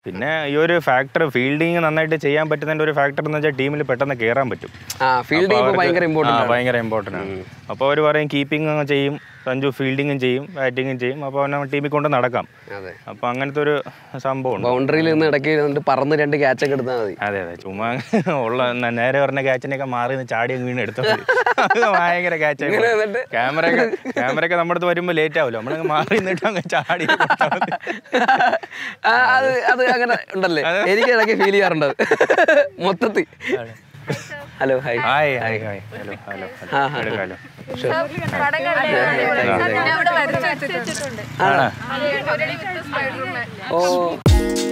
പിന്നെ ഈ ഒരു ഫാക്ടർ ഫീൽഡിങ് നന്നായിട്ട് ചെയ്യാൻ പറ്റുന്നതിന്റെ ഒരു ഫാക്ടർ എന്ന് വെച്ചാൽ ടീമിൽ പെട്ടെന്ന് കയറാൻ പറ്റും ആ ഫീൽഡിംഗ് ഇപ്പോൾ അവർക്ക് ഭയങ്കര ആ, ഇമ്പോർട്ടൻ്റ് ആണ് ഭയങ്കര ഇമ്പോർട്ടൻ്റ് ആണ് അപ്പോൾ അവർ പറയും കീപ്പിംഗ് ചെയ്യും സഞ്ജു ഫീൽഡിങ്ങും ചെയ്യും ബാറ്റിങ്ങും ചെയ്യും അപ്പോൾ അവനെ ടീമിൽ കൊണ്ട് നടക്കാം അതെ അപ്പോൾ അങ്ങനത്തെ ഒരു സംഭവമുണ്ട് ബൗണ്ടറിയിൽ നിന്ന് ഇടയ്ക്ക് എന്നിട്ട് പറന്ന് രണ്ട് ക്യാച്ചൊക്കെ എടുത്താൽ മതി അതെ അതെ ചുമ്മാ ഉള്ള ന- നേരെ പറഞ്ഞ ക്യാച്ചിനൊക്കെ മാറി നിന്ന് ചാടി അങ്ങ് വീണ് എടുത്തു ഭയങ്കര ക്യാച്ച് ഇങ്ങനെ എന്നിട്ട് ക്യാമറ ഒക്കെ ക്യാമറ ഒക്കെ നമ്മുടെ അടുത്ത് വരുമ്പോൾ ലേറ്റ് ആവുമല്ലോ നമ്മളങ്ങ് മാറി നിന്നിട്ട് അങ്ങ് ചാടി കൊടുത്താൽ മതി. ആ, അത് അത് അങ്ങനെ ഉണ്ടല്ലേ എനിക്ക് ഇടയ്ക്ക് ഫീൽ ചെയ്യാറുണ്ട് അത്. മൊത്തത്തിൽ hello hi hi hi hi hello hello ആ, ഹലോ എടുക്കാലോ പടം കണ്ടേ ഞാൻ ഇവിടെ വരച്ചു വെച്ചിട്ടുണ്ട് ആണോ ഒരു വിത്ത് സ്പൈഡർമാൻ ഓ